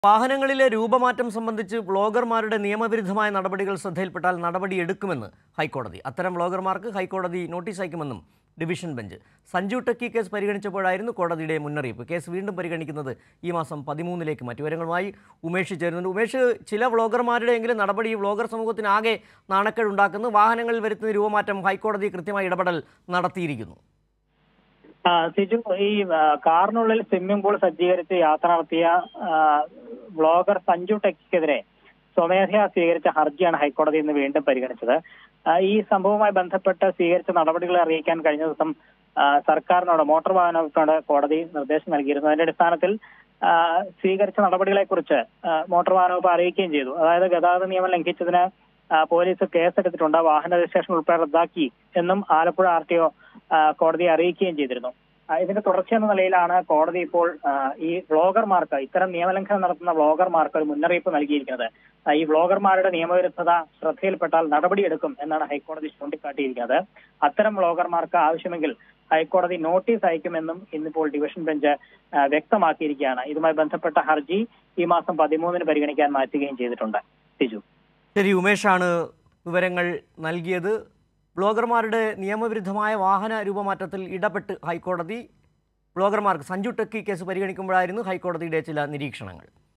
വാഹനങ്ങളിലെ രൂപമാറ്റം സംബന്ധിച്ച് വ്ളോഗർമാരുടെ നിയമവിരുദ്ധമായ നടപടികൾ ശ്രദ്ധയിൽപ്പെട്ടാൽ നടപടിയെടുക്കുമെന്ന് ഹൈക്കോടതി അത്തരം വ്ളോഗർമാർക്ക് ഹൈക്കോടതി നോട്ടീസ് അയക്കുമെന്നും division bench Sanju techie case പരിഗണിച്ചപ്പോഴായിരുന്നു കോടതിയുടെ മുന്നറിയിപ്പ് കേസ് വീണ്ടും പരിഗണിക്കുന്നത് ഈ മാസം പതിമൂന്നിലേക്ക് മറ്റു വിവരങ്ങളുമായി ഉമേഷ് ചേരുന്നുണ്ട് ഉമേഷ് ചില വ്ളോഗർമാരുടെയെങ്കിലും നടപടി ഈ വ്ളോഗർ സമൂഹത്തിനാകെ നാണക്കേടുണ്ടാക്കുന്നു വാഹനങ്ങളിൽ വരുത്തുന്ന രൂപമാറ്റം ഹൈക്കോടതി കൃത്യമായി ഇടപെടൽ നടത്തിയിരിക്കുന്നു ആ, സിജു ഈ ആ, കാറിനുള്ളിൽ സ്വിമ്മിംഗ് പൂൾ സജ്ജീകരിച്ച് യാത്ര നടത്തിയ ആ, വ്ളോഗർ സഞ്ജു ടെക്കിക്കെതിരെ സ്വമേധയാ സ്വീകരിച്ച ഹർജിയാണ് ഹൈക്കോടതി ഇന്ന് വീണ്ടും പരിഗണിച്ചത് ആ, ഈ സംഭവവുമായി ബന്ധപ്പെട്ട് സ്വീകരിച്ച നടപടികളെ അറിയിക്കാൻ കഴിഞ്ഞ ദിവസം ആ, സർക്കാരിനോട് മോട്ടോർ വാഹന വകുപ്പിനോട് കോടതി നിർദ്ദേശം നൽകിയിരുന്നു അതിന്റെ അടിസ്ഥാനത്തിൽ ആ, സ്വീകരിച്ച നടപടികളെ കുറിച്ച് മോട്ടോർ വാഹന വകുപ്പ് അറിയിക്കുകയും ചെയ്തു അതായത് ഗതാഗത നിയമം ലംഘിച്ചതിന് ആ, പോലീസ് കേസെടുത്തിട്ടുണ്ട് വാഹന രജിസ്ട്രേഷൻ ഉൾപ്പെടെ റദ്ദാക്കി എന്നും ആലപ്പുഴ ആർ ടി ഒ കോടതിയെ അറിയിക്കുകയും ചെയ്തിരുന്നു ആ, ഇതിന്റെ തുടർച്ചയെന്ന നിലയിലാണ് കോടതി ഇപ്പോൾ ആ, ഈ വ്ളോഗർമാർക്ക് ഇത്തരം നിയമലംഘനം നടത്തുന്ന വ്ളോഗർമാർക്ക് ഒരു മുന്നറിയിപ്പ് നൽകിയിരിക്കുന്നത് ആ, ഈ വ്ളോഗർമാരുടെ നിയമവിരുദ്ധത ശ്രദ്ധയിൽപ്പെട്ടാൽ നടപടിയെടുക്കും എന്നാണ് ഹൈക്കോടതി ചൂണ്ടിക്കാട്ടിയിരിക്കുന്നത് അത്തരം വ്ളോഗർമാർക്ക് ആവശ്യമെങ്കിൽ ഹൈക്കോടതി നോട്ടീസ് അയക്കുമെന്നും ഇന്നിപ്പോൾ ഡിവിഷൻ ബെഞ്ച് ആ, വ്യക്തമാക്കിയിരിക്കുകയാണ് ഇതുമായി ബന്ധപ്പെട്ട ഹർജി ഈ മാസം പതിമൂന്നിന് പരിഗണിക്കാൻ മാറ്റുകയും ചെയ്തിട്ടുണ്ട് സിജു ശരി ഉമേഷാണ് വിവരങ്ങൾ നൽകിയത് ബ്ലോഗർമാരുടെ നിയമവിരുദ്ധമായ വാഹന രൂപമാറ്റത്തിൽ ഇടപെട്ട് ഹൈക്കോടതി ബ്ലോഗർമാർക്ക് സഞ്ജു ടെക്കി കേസ് പരിഗണിക്കുമ്പോഴായിരുന്നു ഹൈക്കോടതിയുടെ ചില നിരീക്ഷണങ്ങൾ